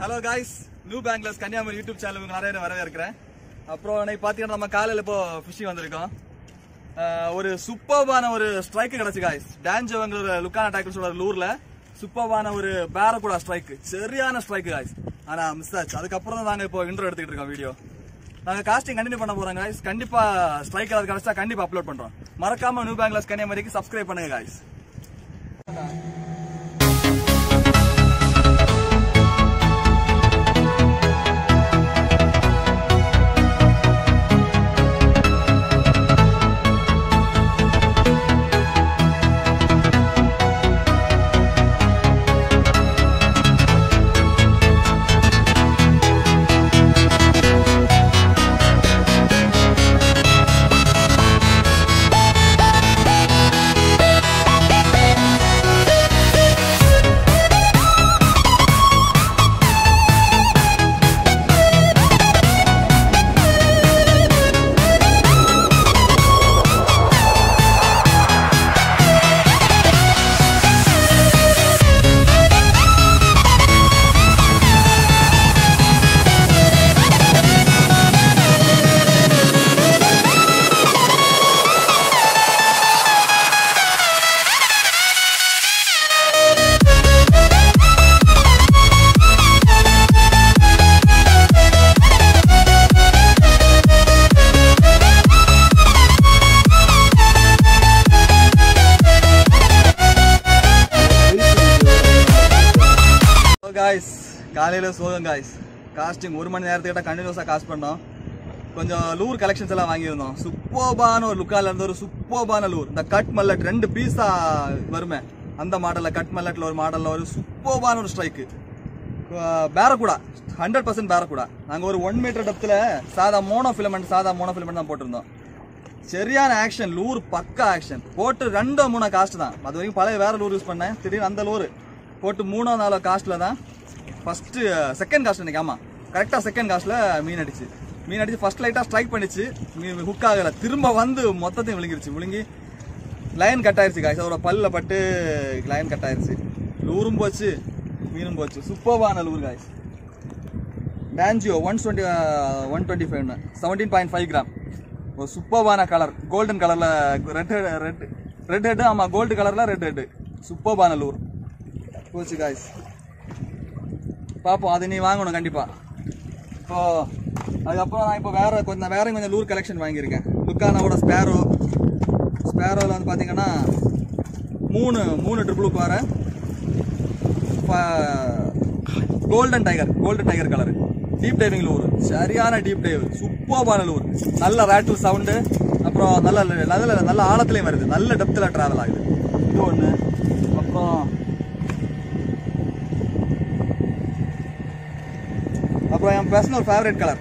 Hello guys new bangles Kanniyakumari YouTube channel உங்க நிறைய வரவேற்கிறேன் அப்புறம் இன்னைக்கு பார்த்தீங்கன்னா நம்ம காலையில் இப்போ ஃபிஷிங் வந்திருக்கோம் அஹ் ஒரு சூப்பர்பான ஒரு ஸ்ட்ரைக் கிடைச்சு காய்ஸ் டேஞ்சோங்கிற லுக்கான டைக்கர்ஸோட லூர்ல சூப்பர்பான ஒரு பேரக்கூடா ஸ்ட்ரைக் சரியான ஸ்ட்ரைக் காய்ஸ் ஆனா மிஸ் ஆச்சு அதுக்கப்புறம் தான் நாங்க இப்போ இன்ட்ரோ எடுத்துக்கிட்டு இருக்கோம் வீடியோ நாங்க காஸ்டிங் கண்டினியூ பண்ண போறோம் காய்ஸ் கண்டிப்பா ஸ்ட்ரைக் ஏதாவது கிடைச்சா கண்டிப்பா அப்லோட் பண்றோம் மறக்காம நியூ பேங்க்லஸ் கன்னியாகுமரிக்கு சப்ஸ்கிரைப் பண்ணுங்க காய்ஸ் காய்ஸ் காலையில சோகம் காய்ஸ் காஸ்டிங் ஒரு மணி நேரத்துக்கிட்ட கண்டினியூஸாக காஸ்ட் பண்ணோம் கொஞ்சம் லூர் கலெக்ஷன்ஸ் எல்லாம் வாங்கியிருந்தோம் சூப்பர்பான ஒரு லுக்கால இருந்த ஒரு சூப்பர்பான லூர் இந்த கட் மல்லட் ரெண்டு பீஸா வருமே அந்த மாடல்ல கட் மல்லட்ல ஒரு மாடல்ல ஒரு சூப்பர்பான ஒரு strike barracuda hundred percent barracuda நாங்கள் ஒரு ஒன் மீட்டர் டெப்த்தில் சாதா மோனோ ஃபிலமெண்ட் சாதா மோனோ ஃபிலமெண்ட் தான் போட்டிருந்தோம் சரியான ஆக்ஷன் லூர் பக்கா ஆக்ஷன் போட்டு ரெண்டோ மூணோ காஸ்ட் தான் அது வரைக்கும் பழைய வேற லூர் யூஸ் பண்ணேன் திடீர்னு அந்த லூர் போட்டு மூணோ நாலோ காஸ்ட்ல தான் ஃபர்ஸ்ட் செகண்ட் காஸ்ட் எனக்கு ஆமா கரெக்டாக செகண்ட் காஸ்ட்ல மீன் அடிச்சு மீன் அடிச்சு ஃபர்ஸ்ட் லைட்டாக ஸ்ட்ரைக் பண்ணிச்சு மீன் ஹுக் ஆகல திரும்ப வந்து மொத்தத்தையும் விழுங்கிருச்சு விழுங்கி லைன் கட் ஆயிருச்சு காய்ஸ் அதோட பல்ல பட்டு லைன் கட் ஆயிருச்சு லூரும் போச்சு மீனும் போச்சு சூப்பர்வான லூர் காய்ஸ் டான்ஜியோ one twenty one twenty five seventeen point five gram ஒரு சூப்பர்வான கலர் கோல்டன் கலரில் ரெட் ரெட் ரெட் ஹெட் ஆமாம் கோல்டு கலரில் ரெட் ஹெட் சூப்பர்வான லூர் போச்சு காய்ஸ் பார்ப்போம் அது நீ வாங்கணும் கண்டிப்பாக இப்போ அதுக்கப்புறம் நான் இப்போ வேற கொஞ்சம் வேற கொஞ்சம் லூர் கலெக்ஷன் வாங்கியிருக்கேன் லுக்கானாவோட ஸ்பேரோ ஸ்பேரோவில் வந்து பார்த்தீங்கன்னா மூணு மூணு ட்ரிபிளுக்கு வர golden tiger golden tiger colour deep diving lure சரியான டீப் டைவ் சூப்பர்பான லூர் நல்ல ரேட்டில் சவுண்டு அப்புறம் நல்ல நல்ல நல்ல ஆழத்துலேயும் வருது நல்ல டெப்த்தில் ட்ராவல் ஆகுது இது ஒன்று அப்புறம் அப்புறம் என் பர்சனல் ஃபேவரட் கலர்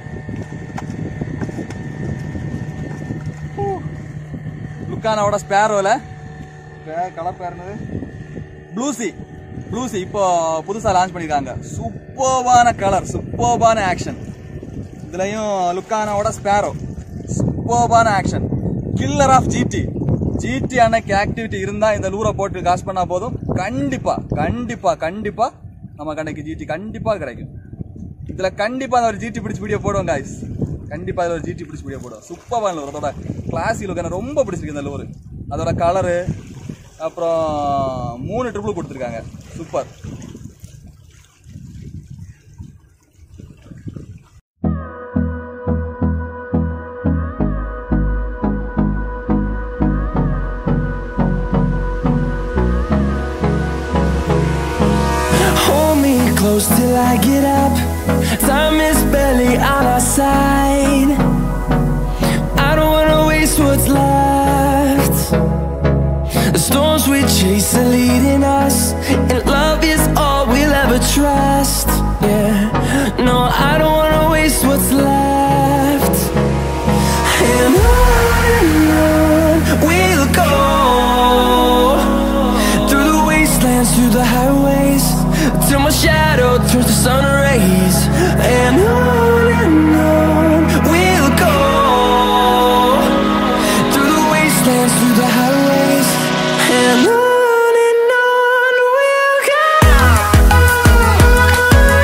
லுக்கானாவோட ஸ்பேரோவில் கலர் பேர் என்னது ப்ளூசி ப்ளூசி இப்போ புதுசாக லான்ச் பண்ணியிருக்காங்க சூப்பர்வான கலர் சூப்பர்வான ஆக்ஷன் இதுலயும் லுக்கானாவோட ஸ்பேரோ சூப்பர்வான action killer of GT GT அன்னைக்கு ஆக்டிவிட்டி இருந்தா இந்த லூரை போட்டு காசு பண்ணா போதும் கண்டிப்பா கண்டிப்பா கண்டிப்பா நமக்கு அன்னைக்கு ஜிடி கண்டிப்பா கிடைக்கும் இதுல கண்டிப்பா அந்த ஒரு ஜிடி பிடிச்சி வீடியோ போடுவோம் guys கண்டிப்பா அதுல ஒரு ஜிடி பிடிச்சி வீடியோ போடுவோம் சூப்பரான லூர் அதோட கிளாசி லுக் எனக்கு ரொம்ப பிடிச்சிருக்கு இந்த லூர் அதோட கலரு அப்புறம் மூணு ட்ரிபிள் கொடுத்துருக்காங்க super Hold me close till I get up. Time is barely on our side. I don't wanna waste what's left. The storms we chase are leading us, and love is all we'll ever trust. Yeah, no, I don't wanna waste what's left. And on and on we'll go through the wastelands, through the highways, till my shadow turns to sun rays. And on and on we'll go through the wastelands, through the highways, and on and on we'll go.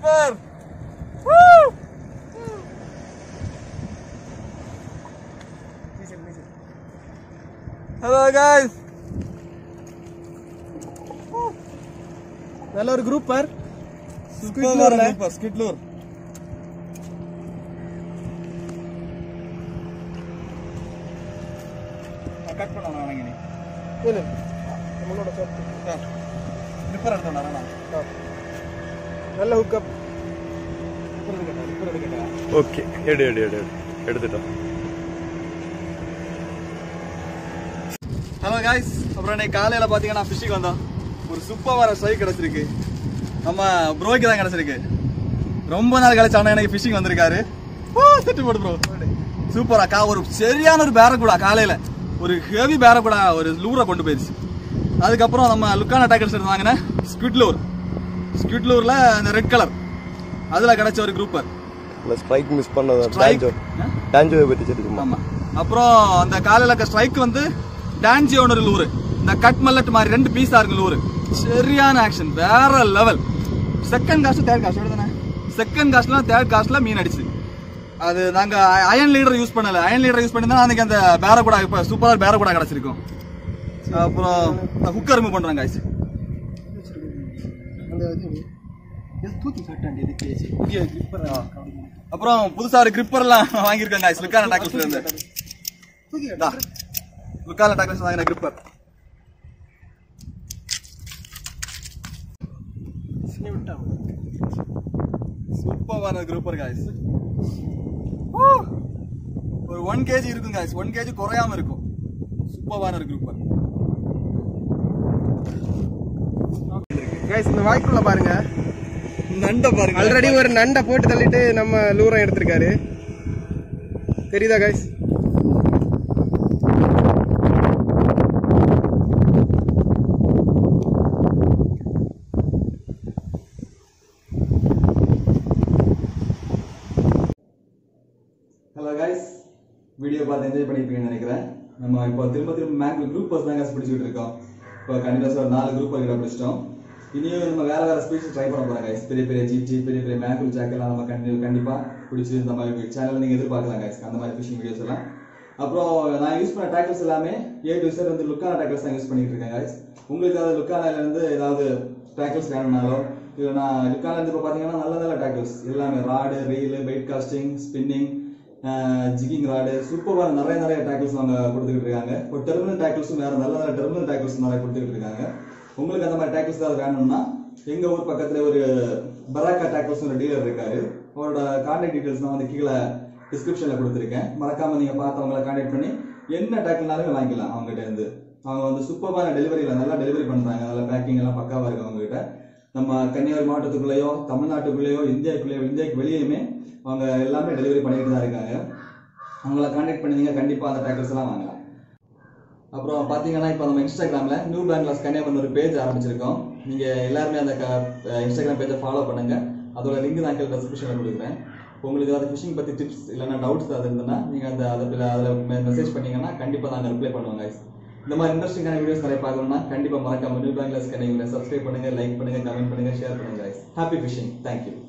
Super hello guys நல்ல ஒரு grouper super squid lure cut பண்ண வேணாங்க நீ இல்லை நம்மளோட சேர்த்து repair எடுத்தோம் வேணாம் நல்ல ஹுக்கப் ஓகே எடு எடு எடு எடு எடுத்துட்டோம் ஹலோ காய்ஸ் அப்புறம் இன்னைக்கு காலையில் பார்த்தீங்கன்னா ஃபிஷ்ஷுக்கு வந்தோம் ஒரு சூப்பரான ஸ்ட்ரைக் கிடச்சிருக்கு நம்ம ப்ரோக்கு தான் கிடச்சிருக்கு ரொம்ப நாள் கழிச்சு அண்ணா எனக்கு ஃபிஷிங் வந்திருக்காரு ஓ திட்டு போடு ப்ரோ சூப்பரா கா ஒரு சரியான ஒரு பேரக்கூடா காலையில் ஒரு ஹெவி பேரக்கூடா ஒரு லூரை கொண்டு போயிடுச்சு அதுக்கப்புறம் நம்ம லுக்கான டேக்கல்ஸ் எடுத்து வாங்கினேன் ஸ்குட்லூர் ஸ்குட்லூரில் அந்த ரெட் கலர் அதில் கிடச்ச ஒரு குரூப்பர் இல்லை ஸ்ட்ரைக் மிஸ் பண்ணது Strike. டான்ஜோ ஆ? டான்ஜோவை பற்றி தெரியுமா ஆமா அப்புறம் அந்த காலையில ஸ்ட்ரைக் வந்து டான்ஜியோட ஒரு லூரு இந்த கட் மல்லட் மாதிரி ரெண்டு பீஸா இருக்கு லூரு சரியான ஆக்ஷன் வேற level second cast third cast தானே செகண்ட் காஸ்ட்ல தேர்ட் காஸ்ட்ல மீன் அடிச்சு அது நாங்க அயன் லீடர் யூஸ் பண்ணல அயன் லீடர் யூஸ் பண்ணி தான் அன்னைக்கு அந்த பேரக்கூடா இப்ப சூப்பரா பேரக்கூடா கிடைச்சிருக்கும் அப்புறம் ஹுக்கர் ரிமூவ் பண்றாங்க guys. தூக்கி காட்டாண்டி இது கேஜி புதிய கிரிப்பர் அப்புறம் புதுசா ஒரு கிரிப்பர் எல்லாம் வாங்கியிருக்கோம் guys லுக்கான டாக்கல்ஸ்ல இருந்து தூக்கி இந்தா. லுக்கான டாக்கல்ஸ் வாங்கின கிரிப்பர் சின்ன விட்டா சூப்பரான குரூப்பர் காய்ஸ் ஒரு ஒன் கேஜி இருக்கும் காய்ஸ் ஒன் கேஜி குறையாம இருக்கும் சூப்பரான ஒரு குரூப்பர் கைஸ் இந்த வாய்க்குள்ள பாருங்க நண்டை பாருங்க ஆல்ரெடி ஒரு நண்டை போட்டு தள்ளிட்டு நம்ம லூரம் எடுத்திருக்காரு தெரியுதா கைஸ் ஹலோ காய்ஸ் வீடியோ பார்த்து என்ஜாய் பண்ணிருப்பீங்கன்னு நினைக்கிறேன் நம்ம இப்போ திரும்ப திரும்ப மேங்க் குரூப் பர்ஸ் தான் காசு பிடிச்சிட்டு இருக்கோம் இப்போ கண்டிப்பாக ஒரு நாலு குரூப் கிட்ட பிடிச்சிட்டோம் இனியும் நம்ம வேற வேற ஸ்பீஷஸ் ட்ரை பண்ண போறோம் guys பெரிய பெரிய ஜிடி பெரிய பெரிய மேங்குல் ஜாக் எல்லாம் நம்ம கண்டி கண்டிப்பா பிடிச்சி இந்த மாதிரி சேனல் நீங்க எதிர்பார்க்கலாம் guys அந்த மாதிரி ஃபிஷிங் வீடியோஸ் எல்லாம் அப்புறம் நான் யூஸ் பண்ண டேக்கிள்ஸ் எல்லாமே ஏ டு சார் வந்து லுக்கான டேக்கிள்ஸ் தான் யூஸ் பண்ணிட்டு இருக்கேன் guys உங்களுக்கு அது லுக்கானால இருந்து ஏதாவது டேக்கிள்ஸ் வேணும்னாலோ இல்லைனா லுக்கான இருந்து இப்போ பார்த்தீங்கன்னா நல்ல நல்ல டேக்கிள்ஸ் எல்லாமே rod reel weight casting spinning jigging rod சூப்பரான நிறைய நிறைய டேக்கிள்ஸ் அவங்க கொடுத்துக்கிட்டு இருக்காங்க இப்போ டெர்மினல் டேக்கிள்ஸும் வேற நல்ல நல்ல டெர்மினல் டேக்கிள்ஸ் நிறைய கொடுத்துக்கிட்டு இருக்காங்க உங்களுக்கு அந்த மாதிரி டேக்கிள்ஸ் ஏதாவது வேணும்னா எங்க ஊர் பக்கத்துல ஒரு பராக்கா டேக்கிள்ஸ் ஒரு டீலர் இருக்காரு அவரோட கான்டாக்ட் டீடைல்ஸ் நான் வந்து கீழே டிஸ்கிரிப்ஷன்ல கொடுத்துருக்கேன் மறக்காம நீங்க பார்த்து அவங்கள கான்டாக்ட் பண்ணி என்ன டேக்கிள்னாலுமே வாங்கிக்கலாம் அவங்ககிட்ட இருந்து அவங்க வந்து சூப்பரான டெலிவரியில நல்லா டெலிவரி பண்றாங்க நல்லா பேக்கிங் எல்லாம் பக்காவா இருக்கு அவங்க கிட்ட நம்ம கன்னியாகுமரி மாவட்டத்துக்குள்ளேயோ தமிழ்நாட்டுக்குள்ளேயோ இந்தியாவுக்குள்ளேயோ இந்தியாவுக்கு வெளியுமே அவங்க எல்லாமே டெலிவரி பண்ணிட்டு தான் இருக்காங்க அவங்கள கான்டாக்ட் பண்ணீங்க கண்டிப்பா அந்த டேக்கர்ஸ் எல்லாம் வாங்கலாம் அப்புறம் பாத்தீங்கன்னா இப்போ நம்ம இன்ஸ்டாகிராம்ல நியூ பேங்க்லாஸ் கன்னியாகுமரி ஒரு பேஜ் ஆரம்பிச்சிருக்கோம் நீங்க எல்லாருமே அந்த க- இன்ஸ்டாகிராம் பேஜை ஃபாலோ பண்ணுங்க அதோட லிங்க் நான் கீழே டிஸ்கிரிப்ஷன்ல கொடுக்குறேன் உங்களுக்கு ஏதாவது ஃபிஷிங் பத்தி டிப்ஸ் இல்லைன்னா டவுட்ஸ் ஏதாவது இருந்ததுன்னா நீங்க அந்த அதில் அதில் மெசேஜ் பண்ணீங்கன்னா கண்டிப்பா நாங்க ரிப்ளை பண்ணுவோம் guys இந்த மாதிரி இன்ட்ரெஸ்டிங்கான வீடியோஸ் நிறைய பார்க்கணும்னா கண்டிப்பா மறக்காம நியூ பேங்க்லாஸ் கன்னியாகுமரி சப்ஸ்கிரைப் பண்ணுங்க லைக் பண்ணுங்க கமெண்ட் பண்ணுங்க ஷேர் பண்ணுங்க guys ஹாப்பி ஃபிஷிங் தேங்க்யூ